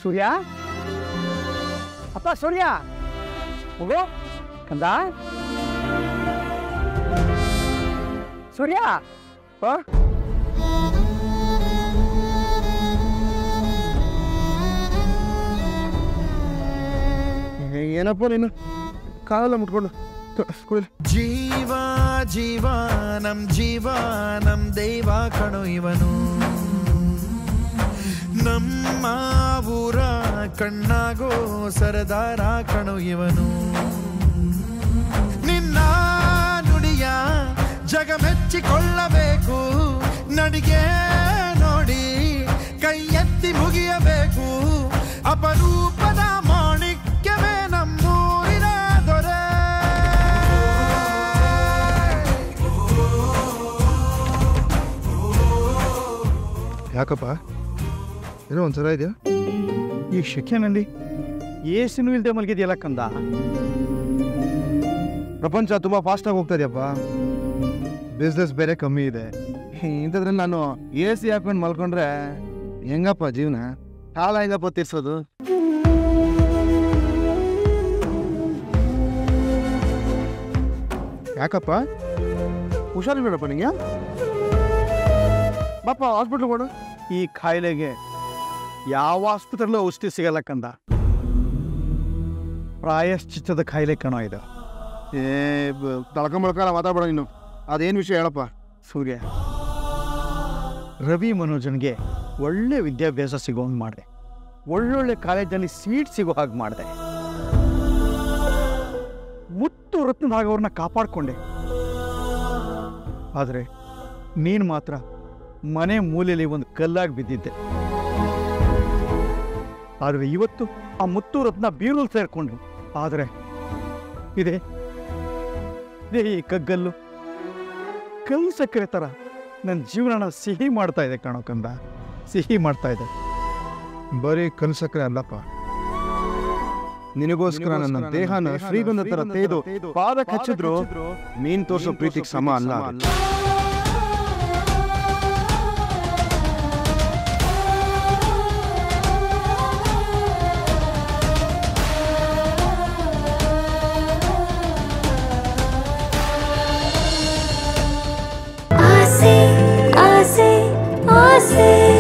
ಸೂರ್ಯ ಅಪ್ಪ ಸೂರ್ಯ ಹೋಗು ಕಂದ ಸೂರ್ಯ ಓ ಏನಪ್ಪ ನೀನು ಕಾಲೆಲ್ಲ ಮುಟ್ಕೊಂಡು ಕುಡಿಲಿ ಜೀವ ಜೀವ ನಮ್ ಜೀವ ನಮ್ ದೈವ ಕಣು ಇವನು ನಮ್ಮ ಊರ ಕಣ್ಣಾಗೋ ಸರದಾರ ಕಣು ಇವನು ನಿನ್ನ ನುಡಿಯ ಜಗ ಮೆಚ್ಚಿಕೊಳ್ಳಬೇಕು ನಡಿಗೆ ನೋಡಿ ಕೈ ಎತ್ತಿ ಮುಗಿಯಬೇಕು ಅಪರೂಪದ ಮಾಣಿಕ್ಯವೇ ನಮ್ಮೂರಿನ ದೊರೆ ಯಾಕಪ್ಪ ಏನೋ ಒಂಥರ ಇದೆಯಾ ಈ ಶೆಕೆನಲ್ಲಿ ಏಸಿನೂ ಇಲ್ದೆ ಮಲಗಿದೆಯಲ್ಲ ಕಂದ ಪ್ರಪಂಚ ತುಂಬ ಫಾಸ್ಟಾಗಿ ಹೋಗ್ತಾ ಇದೆಯಪ್ಪ ಬಿಸ್ನೆಸ್ ಬೇರೆ ಕಮ್ಮಿ ಇದೆ ಇಂಥದ್ರಲ್ಲಿ ನಾನು ಎ ಸಿ ಹಾಕೊಂಡು ಮಲ್ಕೊಂಡ್ರೆ ಹೆಂಗಪ್ಪ ಜೀವನ ಕಾಲ ಹೆಂಗಪ್ಪ ತೀರ್ಸೋದು ಯಾಕಪ್ಪ ಹುಷಾರಿಲ್ಬೇಡಪ್ಪ ನಿಂಗೆ ಬಾಪ ಹಾಸ್ಪಿಟ್ಲ್ ಕೊಡು ಈ ಕಾಯಿಲೆಗೆ ಯಾವ ಆಸ್ಪತ್ರೆಲ್ಲೂ ಔಷಧಿ ಸಿಗಲ್ಲ ಕಂದ ಪ್ರಾಯಶ್ಚಿತ್ತದ ಕಾಯಿಲೆ ಕಣೋ ಇದು ಏ ತಳ್ಕೊಂಬಳ್ಕಲ್ಲ ಮಾತಾಡ್ಬೇಡ ನೀನು ಅದೇನು ವಿಷಯ ಹೇಳಪ್ಪ ಸೂರ್ಯ ರವಿ ಮನೋಜನ್ಗೆ ಒಳ್ಳೆ ವಿದ್ಯಾಭ್ಯಾಸ ಸಿಗೋಂಗೆ ಮಾಡಿದೆ ಒಳ್ಳೊಳ್ಳೆ ಕಾಲೇಜಲ್ಲಿ ಸೀಟ್ ಸಿಗೋ ಹಾಗೆ ಮಾಡಿದೆ ಮುತ್ತು ರತ್ನದಾಗ ಅವ್ರನ್ನ ಕಾಪಾಡಿಕೊಂಡೆ ಆದರೆ ನೀನು ಮಾತ್ರ ಮನೆ ಮೂಲೆಯಲ್ಲಿ ಒಂದು ಕಲ್ಲಾಗಿ ಬಿದ್ದಿದ್ದೆ ಆದರೆ ಇವತ್ತು ಆ ಮುತ್ತು ರತ್ನ ಬೀರಲು ಸೇರ್ಕೊಂಡ್ರು ಆದರೆ ಇದೆ ಇದೇ ಈ ಕಗ್ಗಲ್ಲು ಕಲ್ಲು ಸಕ್ಕರೆ ಥರ ನನ್ನ ಜೀವನನ ಸಿಹಿ ಮಾಡ್ತಾ ಇದೆ ಕಣೋ ಕಂದ ಸಿಹಿ ಮಾಡ್ತಾ ಇದೆ ಬರೀ ಕನ್ಸಕ್ರೆ ಅಲ್ಲಪ್ಪ ನಿನಗೋಸ್ಕರ ನನ್ನ ದೇಹನ ಶ್ರೀಗಂಧ ತರ ತೇದು ಪಾದಕ್ಕೆ ಹಚ್ಚಿದ್ರು ನೀನ್ ತೋರ್ಸೋ ಪ್ರೀತಿಗೆ ಸಮ ಅಲ್ಲ ಅದು. ಆಸೆ ಆಸೆ ಆಸೆ